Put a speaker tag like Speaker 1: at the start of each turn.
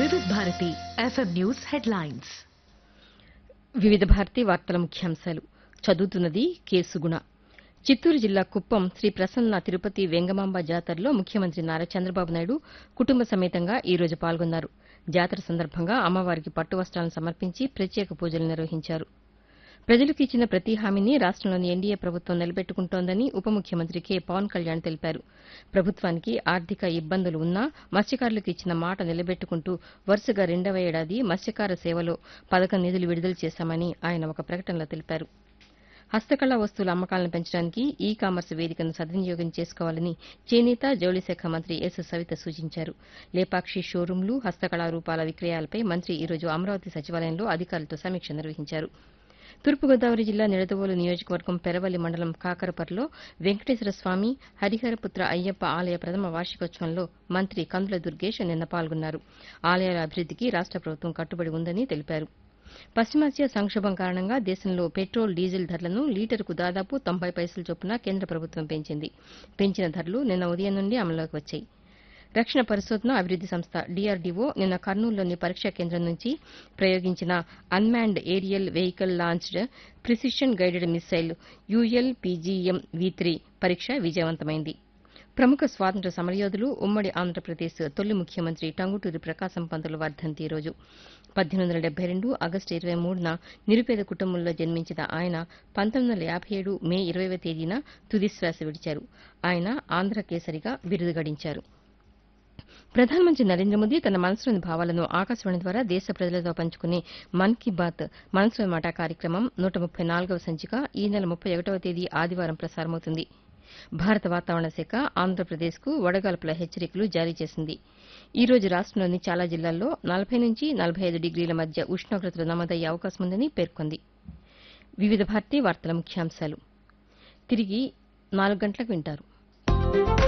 Speaker 1: వివిధ Bharati FM news headlines
Speaker 2: వివిధ భారతి వార్తల ముఖ్యాంశాలు చదువుతున్నది కేసుగుణ చిత్తూరు జిల్లా కుప్పం శ్రీ ప్రసన్న తిరుపతి వెంగమాంబ జాతరలో ముఖ్యమంత్రి నారా చంద్రబాబు నాయుడు కుటుంబ సమేతంగా ఈ రోజు పాల్గొన్నారు జాతర సందర్భంగా అమ్మవారికి పట్టు వస్త్రాలను సమర్పించి ప్రత్యేక పూజలు నిర్వహించారు ప్రజలకు ఇచ్చిన ప్రతి హామీని రాష్టంలోని ఎన్డీఏ ప్రభుత్వం నిలబెట్టుకుంటోందని ఉప ముఖ్యమంత్రి కె పవన్ కళ్యాణ్ తెలిపారు ప్రభుత్వానికి ఆర్థిక ఇబ్బందులు ఉన్నా మత్స్యకారులకు ఇచ్చిన మాట నిలబెట్టుకుంటూ వరుసగా రెండవ ఏడాది మత్స్యకార సేవలో పథకం నిధులు విడుదల చేశామని ఆయన ఒక ప్రకటనలో తెలిపారు హస్తకళా వస్తువుల అమ్మకాలను పెంచడానికి ఈ కామర్స్ వేదికను సద్వినియోగం చేసుకోవాలని చేనేత జౌళి శాఖ మంత్రి ఎస్ సవిత సూచించారు లేపాక్షి షోరూంలు హస్తకళా రూపాల విక్రయాలపై మంత్రి ఈరోజు అమరావతి సచివాలయంలో అధికారులతో సమీక్ష నిర్వహించారు తూర్పుగోదావరి జిల్లా నిడదవోలు నియోజకవర్గం పెరవల్లి మండలం కాకరపర్లో వెంకటేశ్వర స్వామి హరిహరపుత్ర అయ్యప్ప ఆలయ ప్రథమ వార్షికోత్సవంలో మంత్రి కందుల దుర్గేష్ నిన్న పాల్గొన్నారు ఆలయాల అభివృద్దికి రాష్ట ప్రభుత్వం కట్టుబడి ఉందని తెలిపారు పశ్చిమాసియా సంక్షోభం కారణంగా దేశంలో పెట్రోల్ డీజిల్ ధరలను లీటరుకు దాదాపు తొంభై పైసల చొప్పున కేంద్ర ప్రభుత్వం పెంచింది పెంచిన ధరలు నిన్న ఉదయం నుండి అమల్లోకి వచ్చాయి రక్షణ పరిశోధన అభివృద్ది సంస్థ డీఆర్డీఓ నిన్న కర్నూలులోని పరీక్షా కేంద్రం నుంచి ప్రయోగించిన unmanned aerial vehicle launched precision guided missile UL PGM V three పరీక్ష విజయవంతమైంది ప్రముఖ స్వాతంత్ర సమరయోధులు ఉమ్మడి ఆంధ్రప్రదేశ్ తొలి ముఖ్యమంత్రి టంగుటూరి ప్రకాశం పంతులు వర్ధంతి ఈ రోజు పద్దెనిమిది వందల డెబ్బై రెండు ఆగస్టు ఇరవై మూడున నిరుపేద కుటుంబంలో జన్మించిన ఆయన పంతొమ్మిది వందల యాభై ఏడు మే ఇరవైవ తేదీన తుదిశ్వాస విడిచారు ఆయన ఆంధ్ర కేసరిగా బిరుదు గడించారు ప్రధానమంత్రి నరేంద్ర మోదీ తన మనసులోని భావాలను ఆకాశవాణి ద్వారా దేశ ప్రజలతో పంచుకునే మన్ కీ బాత్ మనసులోని మాట కార్యక్రమం నూట ముప్పై నాలుగవ సంచిక ఈ నెల ముప్పై ఒకటవ తేదీ ఆదివారం ప్రసారమవుతుంది భారత వాతావరణ శాఖ ఆంధ్రప్రదేశ్కు వడగాల్పుల హెచ్చరికలు జారీ చేసింది ఈ రోజు రాష్టంలోని చాలా జిల్లాల్లో నలభై నుంచి నలభై ఐదు డిగ్రీల మధ్య ఉష్ణోగ్రతలు నమోదయ్యే అవకాశం ఉందని పేర్కొంది వివిధ భారతి వార్తల ముఖ్యాంశాలు తిరిగి నాలుగు గంటలకు వింటారు